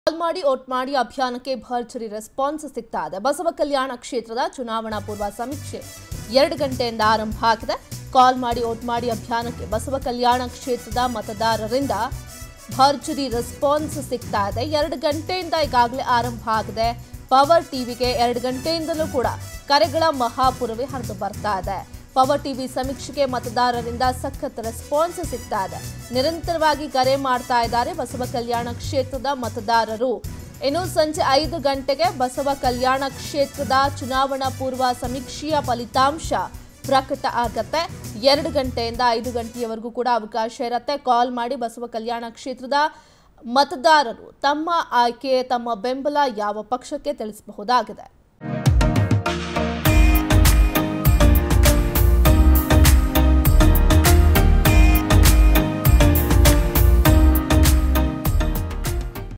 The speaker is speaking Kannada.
ಕಾಲ್ ಮಾಡಿ ಓಟ್ ಮಾಡಿ ಅಭಿಯಾನಕ್ಕೆ ಭರ್ಜರಿ ರೆಸ್ಪಾನ್ಸ್ ಸಿಗ್ತಾ ಇದೆ ಬಸವ ಕಲ್ಯಾಣ ಕ್ಷೇತ್ರದ ಚುನಾವಣಾ ಪೂರ್ವ ಸಮೀಕ್ಷೆ ಎರಡು ಗಂಟೆಯಿಂದ ಆರಂಭ ಆಗಿದೆ ಕಾಲ್ ಮಾಡಿ ಓಟ್ ಮಾಡಿ ಅಭಿಯಾನಕ್ಕೆ ಬಸವ ಕಲ್ಯಾಣ ಕ್ಷೇತ್ರದ ಮತದಾರರಿಂದ ಭರ್ಜರಿ ರೆಸ್ಪಾನ್ಸ್ ಸಿಗ್ತಾ ಇದೆ ಎರಡು ಗಂಟೆಯಿಂದ ಈಗಾಗಲೇ ಆರಂಭ ಆಗಿದೆ ಪವರ್ ಟಿವಿಗೆ ಎರಡು ಗಂಟೆಯಿಂದಲೂ ಕೂಡ ಕರೆಗಳ ಮಹಾಪುರವೇ ಹರಿದು ಬರ್ತಾ ಇದೆ ಪವರ್ ಟಿವಿ ಸಮೀಕ್ಷೆಗೆ ಮತದಾರರಿಂದ ಸಖತ್ ರೆಸ್ಪಾನ್ಸ್ ಸಿಗ್ತಾ ಇದೆ ನಿರಂತರವಾಗಿ ಕರೆ ಮಾಡ್ತಾ ಇದ್ದಾರೆ ಬಸವ ಕಲ್ಯಾಣ ಕ್ಷೇತ್ರದ ಮತದಾರರು ಇನ್ನು ಸಂಜೆ ಐದು ಗಂಟೆಗೆ ಬಸವ ಕಲ್ಯಾಣ ಕ್ಷೇತ್ರದ ಚುನಾವಣಾ ಪೂರ್ವ ಸಮೀಕ್ಷೆಯ ಫಲಿತಾಂಶ ಪ್ರಕಟ ಆಗತ್ತೆ ಎರಡು ಗಂಟೆಯಿಂದ ಐದು ಗಂಟೆಯವರೆಗೂ ಕೂಡ ಅವಕಾಶ ಇರುತ್ತೆ ಕಾಲ್ ಮಾಡಿ ಬಸವ ಕಲ್ಯಾಣ ಕ್ಷೇತ್ರದ ಮತದಾರರು ತಮ್ಮ ಆಯ್ಕೆ ತಮ್ಮ ಬೆಂಬಲ ಯಾವ ಪಕ್ಷಕ್ಕೆ ತಿಳಿಸಬಹುದಾಗಿದೆ